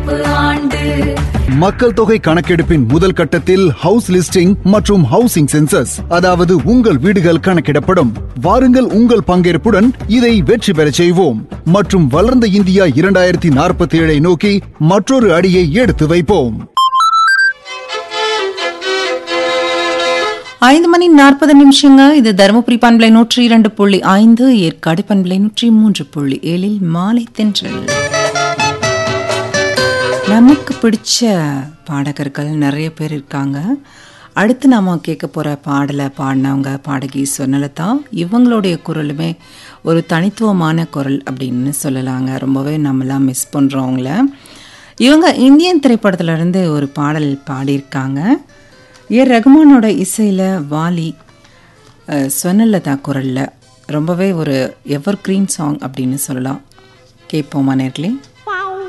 கணக்கெடுப்பு ஆண்டு மக்கள் தொகை கணக்கெடுப்பின் முதல் கட்டத்தில் ஹவுஸ் லிஸ்டிங் மற்றும் ஹவுசிங் சென்சஸ் அதாவது உங்கள் வீடுகள் கணக்கிடப்படும் வாருங்கள் உங்கள் பங்கேற்புடன் இதை வெற்றி பெறச் செய்வோம் மற்றும் வளர்ந்த இந்தியா இரண்டாயிரத்தி நாற்பத்தி ஏழை நோக்கி மற்றொரு அடியை எடுத்து வைப்போம் ஐந்து மணி நாற்பது நிமிஷங்க இது தருமபுரி பண்பலை நூற்றி இரண்டு புள்ளி ஐந்து ஏற்காடு பண்பலை நூற்றி மூன்று புள்ளி ஏழில் மாலை தென்றல் நமக்கு பிடிச்ச பாடகர்கள் நிறைய பேர் இருக்காங்க அடுத்து நாம கேட்க போகிற பாடலை பாடினவங்க பாடகி சொன்னலதா இவங்களுடைய குரலுமே ஒரு தனித்துவமான குரல் அப்படின்னு சொல்லலாங்க ரொம்பவே நம்மளாம் மிஸ் பண்ணுறோம் அவங்கள இவங்க இந்தியன் திரைப்படத்துல இருந்து ஒரு பாடல் பாடியிருக்காங்க ஏ ரகுமானோட இசையில் வாலி அஹ், சொன்னலதா குரலில் ரொம்பவே ஒரு எவர் கிரீன் சாங் அப்படின்னு சொல்லலாம் கேட்போமா நேர்களே